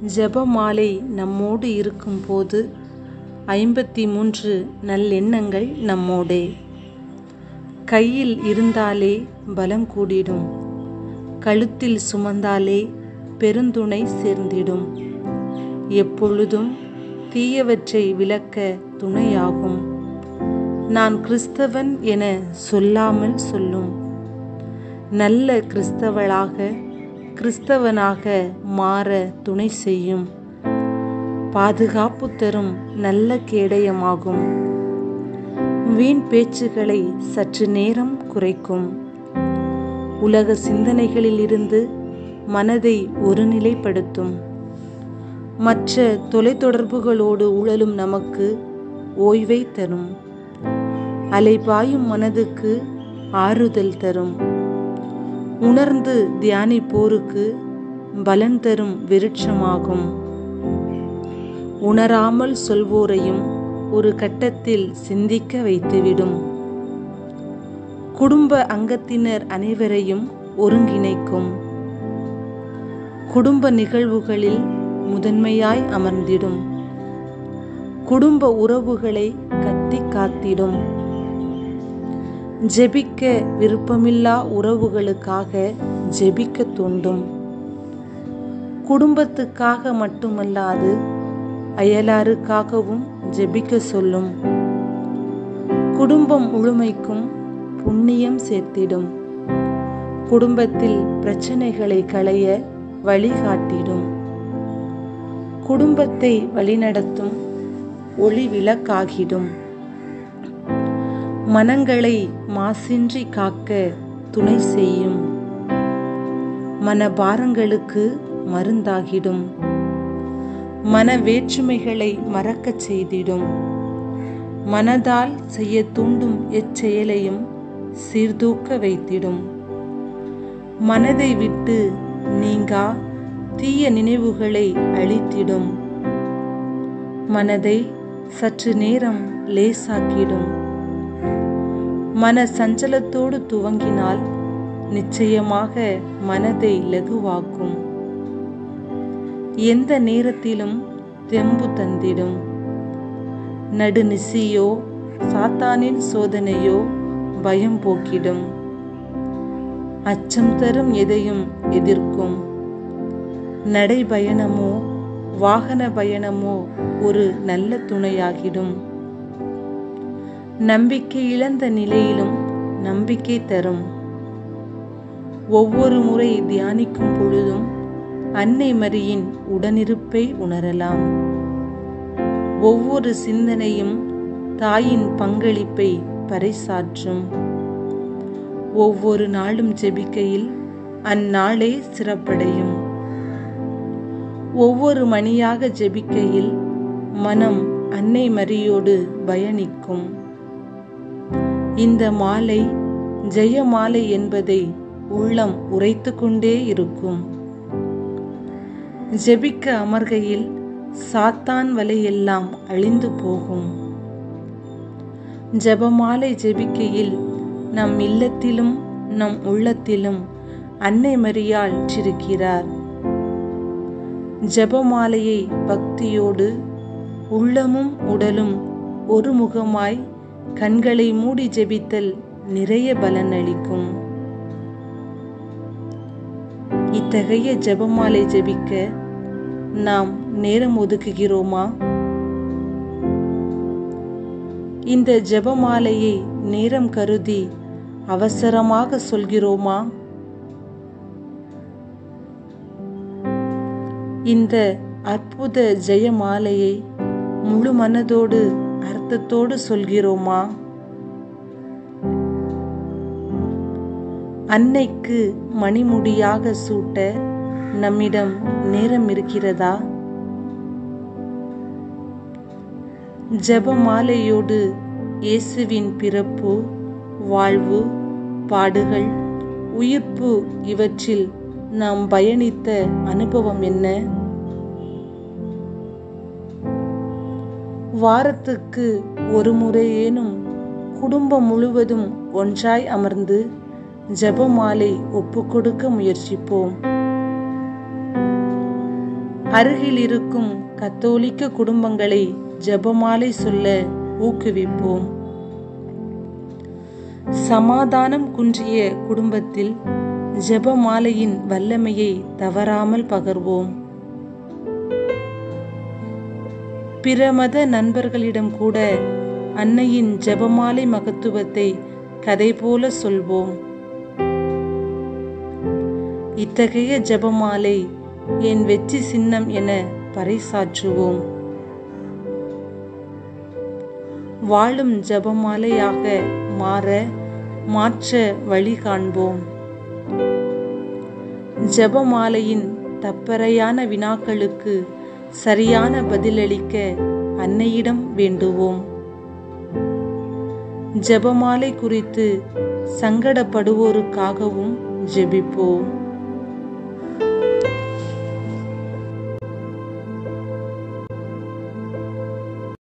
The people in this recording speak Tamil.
ஜெபமாலை நம்மோடு இருக்கும்போது ஐம்பத்தி மூன்று நல்லெண்ணங்கள் நம்மோடே கையில் இருந்தாலே பலம் கூடிடும் கழுத்தில் சுமந்தாலே பெருந்துணை சேர்ந்திடும் எப்பொழுதும் தீயவற்றை விலக்க துணையாகும் நான் கிறிஸ்தவன் என சொல்லாமல் சொல்லும் நல்ல கிறிஸ்தவளாக கிறிஸ்தவனாக மாற துணை செய்யும் பாதுகாப்பு தரும் நல்ல கேடயமாகும் வீண் பேச்சுகளை சற்று நேரம் குறைக்கும் உலக சிந்தனைகளிலிருந்து மனதை ஒருநிலைப்படுத்தும் மற்ற தொலைத்தொடர்புகளோடு உழலும் நமக்கு ஓய்வை தரும் அலைபாயும் மனதுக்கு ஆறுதல் தரும் உணர்ந்து தியானிப்போருக்கு பலன் தரும் விருட்சமாகும் உணராமல் சொல்வோரையும் ஒரு கட்டத்தில் சிந்திக்க வைத்துவிடும் குடும்ப அங்கத்தினர் அனைவரையும் ஒருங்கிணைக்கும் குடும்ப நிகழ்வுகளில் முதன்மையாய் அமர்ந்திடும் குடும்ப உறவுகளை கட்டி காத்திடும் ஜெபிக்க விருப்பமில்லா உறவுகளுக்காக ஜெபிக்க தூண்டும் குடும்பத்துக்காக மட்டுமல்லாது அயலாருக்காகவும் ஜெபிக்க சொல்லும் குடும்பம் முழுமைக்கும் புண்ணியம் சேர்த்திடும் குடும்பத்தில் பிரச்சனைகளை களைய வழிகாட்டிடும் குடும்பத்தை வழிநடத்தும் ஒளி விளக்காகிடும் மனங்களை மாசின்றி காக்க துணை செய்யும் மனபாரங்களுக்கு மருந்தாகிடும் மன வேற்றுமைகளை மறக்கச் செய்திடும் மனதால் செய்ய தூண்டும் எச்செயலையும் சீர்தூக்க வைத்திடும் மனதை விட்டு நீங்கா தீய நினைவுகளை அழித்திடும் மனதை சற்று நேரம் லேசாக்கிடும் மன சஞ்சலத்தோடு துவங்கினால் நிச்சயமாக மனதை லகுவாக்கும் எந்த நேரத்திலும் தெம்பு தந்திடும் நடுநிசியோ சாத்தானின் சோதனையோ பயம் போக்கிடும் அச்சம் தரும் எதையும் எதிர்க்கும் நடைபயணமோ வாகன பயணமோ ஒரு நல்ல துணையாகிடும் நம்பிக்கை இழந்த நிலையிலும் நம்பிக்கை தரும் ஒவ்வொரு முறை தியானிக்கும் பொழுதும் அன்னை மரியின் உடனிருப்பை உணரலாம் ஒவ்வொரு சிந்தனையும் தாயின் பங்களிப்பை பறைசாற்றும் ஒவ்வொரு நாளும் ஜெபிக்கையில் அந்நாளே சிறப்படையும் ஒவ்வொரு மணியாக ஜெபிக்கையில் மனம் அன்னை மரியோடு பயணிக்கும் இந்த மாலை ஜெய மாலை என்பதை உள்ளம் உரைத்து கொண்டே இருக்கும் ஜெபிக்க அமர்கையில் சாத்தான் வலையெல்லாம் அழிந்து போகும் ஜெபமாலை ஜெபிக்கையில் நம் இல்லத்திலும் நம் உள்ளத்திலும் அன்னை மரியாள் சிரிக்கிறார் ஜெபமாலையை பக்தியோடு உள்ளமும் உடலும் ஒருமுகமாய் கண்களை மூடி ஜெபித்தல் நிறைய பலன் அளிக்கும் இத்தகைய ஜெபமாலை ஜெபிக்க நாம் நேரம் ஒதுக்குகிறோமா இந்த ஜெபமாலையை நேரம் கருதி அவசரமாக சொல்கிறோமா இந்த அற்புத ஜெயமாலையை முழு மனதோடு அர்த்தத்தோடு சொல்கிறோமா அன்னைக்கு மணிமுடியாக சூட்ட நம்மிடம் நேரம் இருக்கிறதா ஜெபமாலையோடு இயேசுவின் பிறப்பு வாழ்வு பாடுகள் உயிர்ப்பு இவற்றில் நாம் பயணித்த அனுபவம் என்ன வாரத்துக்கு ஒரு முறையேனும் குடும்பம் முழுவதும் ஒன்றாய் அமர்ந்து ஜெபமாலை ஒப்புக்கொடுக்க முயற்சிப்போம் அருகில் இருக்கும் கத்தோலிக்க குடும்பங்களை ஜெபமாலை சொல்ல ஊக்குவிப்போம் சமாதானம் குன்றிய குடும்பத்தில் ஜெபமாலையின் வல்லமையை தவறாமல் பகர்வோம் பிற மத நண்பர்களிடம் கூட அன்னையின் ஜெபமாலை மகத்துவத்தை கதை போல சொல்வோம் இத்தகைய ஜெபமாலை என் வெற்றி சின்னம் என பறைசாற்றுவோம் வாழும் ஜெபமாலையாக மாற மாற்ற வழி காண்போம் ஜெபமாலையின் தப்பறையான வினாக்களுக்கு சரியான பதிலளிக்க அன்னையிடம் வேண்டுவோம் ஜெபமாலை குறித்து சங்கடப்படுவோருக்காகவும் ஜெபிப்போம்